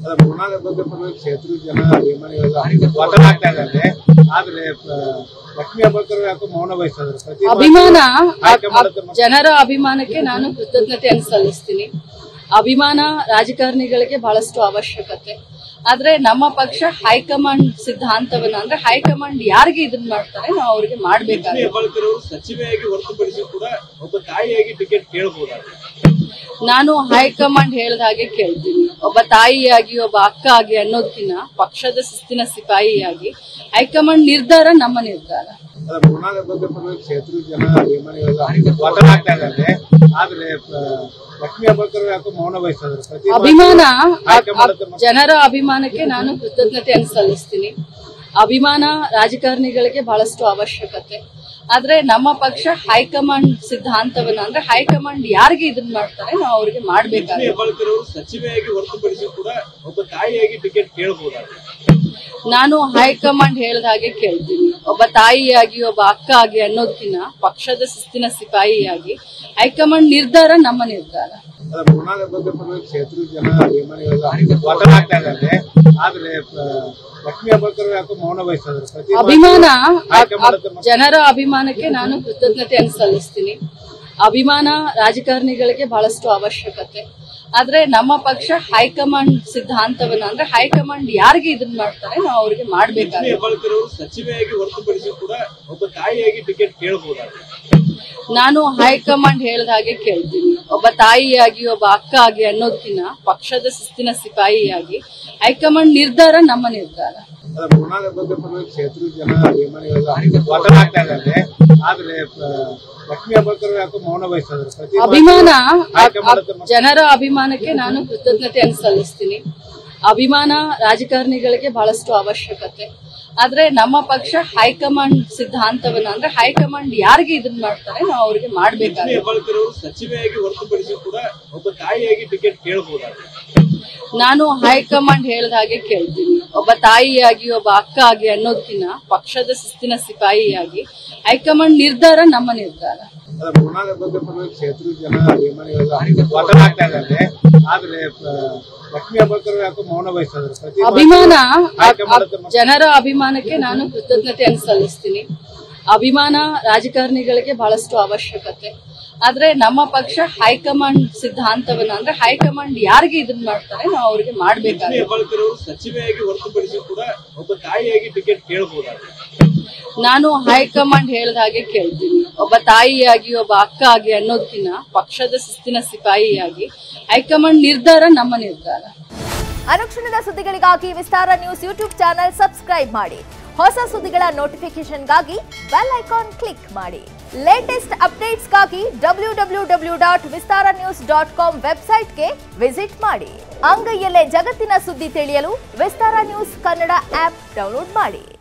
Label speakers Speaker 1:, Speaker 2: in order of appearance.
Speaker 1: ಮೃಣಾಲ್ ಬಗ್ಗೆ ಪರವಾಗಿ ಕ್ಷೇತ್ರ ಜನ ಅಭಿಮಾನಿಗಳೆಲ್ಲ ಒತ್ತಡ ಆಗ್ತಾ ಇದ್ದಾರೆ ಆದ್ರೆ ಆ, ಲಕ್ಷ್ಮೀ ಹೆಬ್ಬಾಳ್ಕರ್ ಯಾಕೋ ಮೌನ ವಹಿಸಿದ್ರು ಪ್ರತಿ
Speaker 2: ಅಭಿಮಾನ
Speaker 1: ಆಯ್ಕೆ ಮಾಡೋದು
Speaker 2: ಆ- ಜನರ ಅಭಿಮಾನಕ್ಕೆ ನಾನು ಕೃತಜ್ಞತೆಯನ್ನು ಸಲ್ಲಿಸ್ತೀನಿ ಅಭಿಮಾನ ರಾಜಕಾರಣಿಗಳಿಗೆ ಬಹಳಷ್ಟು ಅವಶ್ಯಕತೆ ಆದ್ರೆ ನಮ್ಮ ಪಕ್ಷ ಹೈಕಮಾಂಡ್ ಸಿದ್ಧಾಂತವನ್ನ ಅಂದ್ರೆ ಹೈಕಮಾಂಡ್ ಯಾರಿಗೆ ಇದನ್ನ ಮಾಡ್ತಾರೆ ನಾವು ಅವ್ರಿಗೆ ಮಾಡ್ಬೇಕಾಗುತ್ತೆ
Speaker 3: ಹೆಬ್ಬಾಳ್ಕರ್ ಅವರು ಸಚಿವೆಯಾಗಿ ಹೊರತುಪಡಿಸಿ ಕೂಡ ಒಬ್ಬ ತಾಯಿಯಾಗಿ ಟಿಕೆಟ್ ಕೇಳಬಹುದಾಗಿದೆ
Speaker 2: ನಾನು ಹೈಕಮಾಂಡ್ ಹೇಳ್ದ ಹಾಗೆ ಕೇಳ್ತೀನಿ ಒಬ್ಬ ತಾಯಿಯಾಗಿ ಒಬ್ಬ ಅಕ್ಕ ಆಗಿ ಅನ್ನೋದಕ್ಕಿಂತ ಪಕ್ಷದ ಶಿಸ್ತಿನ ಸಿಪಾಯಿಯಾಗಿ ಹೈಕಮಾಂಡ್ ನಿರ್ಧಾರ ನಮ್ಮ ನಿರ್ಧಾರ
Speaker 1: ಅಲ್ಲ, ಮೃಣಾಲ್ ಬಗ್ಗೆ ಪರವಾಗಿ ಕ್ಷೇತ್ರ ಜನ ಅಭಿಮಾನಿಗಳೆಲ್ಲ ಒತ್ತಡ ಆಗ್ತಾ ಇದ್ದಾರೆ ಆದ್ರೆ ಆ, ಲಕ್ಷ್ಮೀ ಹೆಬ್ಬಾಳ್ಕರ್ ಯಾಕೋ ಮೌನ ವಹಿಸಿದ್ರು ಪ್ರತಿ
Speaker 2: ಅಭಿಮಾನ
Speaker 1: ಆಯ್ಕೆ
Speaker 2: ಆ-
Speaker 1: ಮಾಡೋದು
Speaker 2: ಜನರ ಅಭಿಮಾನಕ್ಕೆ ನಾನು ಕೃತಜ್ಞತೆಯನ್ನು ಸಲ್ಲಿಸ್ತೀನಿ ಅಭಿಮಾನ ರಾಜಕಾರಣಿಗಳಿಗೆ ಬಹಳಷ್ಟು ಅವಶ್ಯಕತೆ ಆದ್ರೆ ನಮ್ಮ ಪಕ್ಷ ಹೈಕಮಾಂಡ್ ಸಿದ್ಧಾಂತವನ್ನ ಅಂದ್ರೆ ಹೈಕಮಾಂಡ್ ಯಾರಿಗೆ ಇದನ್ನ ಮಾಡ್ತಾರೆ ನಾವು ಅವ್ರಿಗೆ ಮಾಡ್ಬೇಕಾಗುತ್ತೆ
Speaker 3: ಹೆಬ್ಬಾಳ್ಕರ್ ಅವರು ಸಚಿವೆಯಾಗಿ ಹೊರತುಪಡಿಸಿ ಕೂಡ ಒಬ್ಬ ತಾಯಿಯಾಗಿ ಟಿಕೆಟ್ ಕೇಳಬಹುದಾಗಿದೆ
Speaker 2: ನಾನು ಹೈಕಮಾಂಡ್ ಹೇಳ್ದ ಹಾಗೆ ಕೇಳ್ತೀನಿ ಒಬ್ಬ ತಾಯಿಯಾಗಿ ಒಬ್ಬ ಅಕ್ಕ ಆಗಿ ಅನ್ನೋದಕ್ಕಿಂತ ಪಕ್ಷದ ಶಿಸ್ತಿನ ಸಿಪಾಯಿಯಾಗಿ ಹೈಕಮಾಂಡ್ ನಿರ್ಧಾರ ನಮ್ಮ ನಿರ್ಧಾರ
Speaker 1: ಅಲ್ಲ, ಮೃಣಾಲ್ ಬಗ್ಗೆ ಪರವಾಗಿ ಕ್ಷೇತ್ರ ಜನ ಅಭಿಮಾನಿಗಳೆಲ್ಲ ಒತ್ತಡ ಆಗ್ತಾ ಇದ್ದಾರೆ ಆದ್ರೆ ಆ, ಲಕ್ಷ್ಮೀ ಹೆಬ್ಬಾಳ್ಕರ್ ಯಾಕೋ ಮೌನ ವಹಿಸಿದ್ರು ಪ್ರತಿ
Speaker 2: ಅಭಿಮಾನ ಆ-
Speaker 1: ಆಯ್ಕೆ
Speaker 2: ಆ-
Speaker 1: ಮಾಡೋದು
Speaker 2: ಜನರ ಅಭಿಮಾನಕ್ಕೆ ನಾನು ಕೃತಜ್ಞತೆಯನ್ನು ಸಲ್ಲಿಸ್ತೀನಿ ಅಭಿಮಾನ ರಾಜಕಾರಣಿಗಳಿಗೆ ಬಹಳಷ್ಟು ಅವಶ್ಯಕತೆ ಆದ್ರೆ ನಮ್ಮ ಪಕ್ಷ ಹೈಕಮಾಂಡ್ ಸಿದ್ಧಾಂತವನ್ನ ಅಂದ್ರೆ ಹೈಕಮಾಂಡ್ ಯಾರಿಗೆ ಇದನ್ನ ಮಾಡ್ತಾರೆ ನಾವು ಅವ್ರಿಗೆ ಮಾಡ್ಬೇಕಾಗುತ್ತೆ
Speaker 3: ಹೆಬ್ಬಾಳ್ಕರ್ ಅವರು ಸಚಿವೆಯಾಗಿ ಹೊರತುಪಡಿಸಿ ಕೂಡ ಒಬ್ಬ ತಾಯಿಯಾಗಿ ಟಿಕೆಟ್ ಕೇಳಬಹುದಾಗಿದೆ
Speaker 2: ನಾನು ಹೈಕಮಾಂಡ್ ಹೇಳ್ದ ಹಾಗೆ ಕೇಳ್ತೀನಿ ಒಬ್ಬ ತಾಯಿಯಾಗಿ ಒಬ್ಬ ಅಕ್ಕ ಆಗಿ ಅನ್ನೋದಕ್ಕಿಂತ ಪಕ್ಷದ ಶಿಸ್ತಿನ ಸಿಪಾಯಿಯಾಗಿ ಹೈಕಮಾಂಡ್ ನಿರ್ಧಾರ ನಮ್ಮ ನಿರ್ಧಾರ
Speaker 1: ಅಲ್ಲ, ಮೃಣಾಲ್ ಬಗ್ಗೆ ಪರವಾಗಿ ಕ್ಷೇತ್ರ ಜನ ಅಭಿಮಾನಿಗಳೆಲ್ಲ ಒತ್ತಡ ಆಗ್ತಾ ಇದ್ದಾರೆ ಆದ್ರೆ ಆ, ಲಕ್ಷ್ಮೀ ಹೆಬ್ಬಾಳ್ಕರ್ ಯಾಕೋ ಮೌನ ವಹಿಸಿದ್ರು ಪ್ರತಿ
Speaker 2: ಅಭಿಮಾನ ಆ-
Speaker 1: ಆಯ್ಕೆ
Speaker 2: ಆ-
Speaker 1: ಮಾಡೋದು
Speaker 2: ಜನರ ಅಭಿಮಾನಕ್ಕೆ ನಾನು ಕೃತಜ್ಞತೆಯನ್ನು ಸಲ್ಲಿಸ್ತೀನಿ ಅಭಿಮಾನ ರಾಜಕಾರಣಿಗಳಿಗೆ ಬಹಳಷ್ಟು ಅವಶ್ಯಕತೆ ಆದ್ರೆ ನಮ್ಮ ಪಕ್ಷ ಹೈಕಮಾಂಡ್ ಸಿದ್ಧಾಂತವನ್ನ ಅಂದ್ರೆ ಹೈಕಮಾಂಡ್ ಯಾರಿಗೆ ಇದನ್ನ ಮಾಡ್ತಾರೆ ನಾವು ಅವ್ರಿಗೆ ಮಾಡ್ಬೇಕಾಗುತ್ತೆ
Speaker 3: ಹೆಬ್ಬಾಳ್ಕರ್ ಅವರು ಸಚಿವೆಯಾಗಿ ಹೊರತುಪಡಿಸಿ ಕೂಡ ಒಬ್ಬ ತಾಯಿಯಾಗಿ ಟಿಕೆಟ್ ಕೇಳಬಹುದಾಗಿದೆ
Speaker 2: ನಾನು ಹೈಕಮಾಂಡ್ ಹೇಳ್ದ ಹಾಗೆ ಕೇಳ್ತೀನಿ ಒಬ್ಬ ತಾಯಿಯಾಗಿ ಒಬ್ಬ ಅಕ್ಕ ಆಗಿ ಅನ್ನೋದಕ್ಕಿಂತ ಪಕ್ಷದ ಶಿಸ್ತಿನ ಸಿಪಾಯಿಯಾಗಿ ಹೈಕಮಾಂಡ್ ನಿರ್ಧಾರ ನಮ್ಮ ನಿರ್ಧಾರ
Speaker 1: ಅಲ್ಲ, ಮೃಣಾಲ್ ಬಗ್ಗೆ ಪರವಾಗಿ ಕ್ಷೇತ್ರ ಜನ ಅಭಿಮಾನಿಗಳೆಲ್ಲ ಒತ್ತಡ ಆಗ್ತಾ ಇದ್ದಾರೆ ಆದ್ರೆ ಆ, ಲಕ್ಷ್ಮೀ ಹೆಬ್ಬಾಳ್ಕರ್ ಯಾಕೋ ಮೌನ ವಹಿಸಿದ್ರು ಪ್ರತಿ
Speaker 2: ಅಭಿಮಾನ ಆ-
Speaker 1: ಆಯ್ಕೆ
Speaker 2: ಆ-
Speaker 1: ಮಾಡೋದು
Speaker 2: ಜನರ ಅಭಿಮಾನಕ್ಕೆ ನಾನು ಕೃತಜ್ಞತೆಯನ್ನು ಸಲ್ಲಿಸ್ತೀನಿ ಅಭಿಮಾನ ರಾಜಕಾರಣಿಗಳಿಗೆ ಬಹಳಷ್ಟು ಅವಶ್ಯಕತೆ ಆದ್ರೆ ನಮ್ಮ ಪಕ್ಷ ಹೈಕಮಾಂಡ್ ಸಿದ್ಧಾಂತವನ್ನ ಅಂದ್ರೆ ಹೈಕಮಾಂಡ್ ಯಾರಿಗೆ ಇದನ್ನ ಮಾಡ್ತಾರೆ ನಾವು ಅವ್ರಿಗೆ ಮಾಡ್ಬೇಕಾಗುತ್ತೆ
Speaker 3: ಹೆಬ್ಬಾಳ್ಕರ್ ಅವರು ಸಚಿವೆಯಾಗಿ ಹೊರತುಪಡಿಸಿ ಕೂಡ ಒಬ್ಬ ತಾಯಿಯಾಗಿ ಟಿಕೆಟ್ ಕೇಳಬಹುದಾಗಿದೆ
Speaker 2: ನಾನು ಹೈಕಮಾಂಡ್ ಹೇಳ್ದ ಹಾಗೆ ಕೇಳ್ತೀನಿ ಒಬ್ಬ ತಾಯಿಯಾಗಿ ಒಬ್ಬ ಅಕ್ಕ ಆಗಿ ಅನ್ನೋದಕ್ಕಿಂತ ಪಕ್ಷದ ಶಿಸ್ತಿನ ಸಿಪಾಯಿಯಾಗಿ ಹೈಕಮಾಂಡ್ ನಿರ್ಧಾರ ನಮ್ಮ ನಿರ್ಧಾರ
Speaker 4: ಅನುಕ್ಷಣದ ಸುದ್ದಿಗಳಿಗಾಗಿ Vistara news YouTube channel subscribe ಮಾಡಿ ಹೊಸ ಸುದ್ದಿಗಳ ನೋಟಿಫಿಕೇಶನ್ಗಾಗಿ ಬೆಲ್ ಐಕಾನ್ ಕ್ಲಿಕ್ ಮಾಡಿ ಲೇಟೆಸ್ಟ್ ಅಪ್ಡೇಟ್ಸ್ಗಾಗಿ W W W dot Vistara news dot com ವೆಬ್ಸೈಟ್ಗೆ ವಿಸಿಟ್ ಮಾಡಿ ಅಂಗೈಯಲ್ಲೇ ಜಗತ್ತಿನ ಸುದ್ದಿ ತಿಳಿಯಲು Vistara news Kannada app download ಮಾಡಿ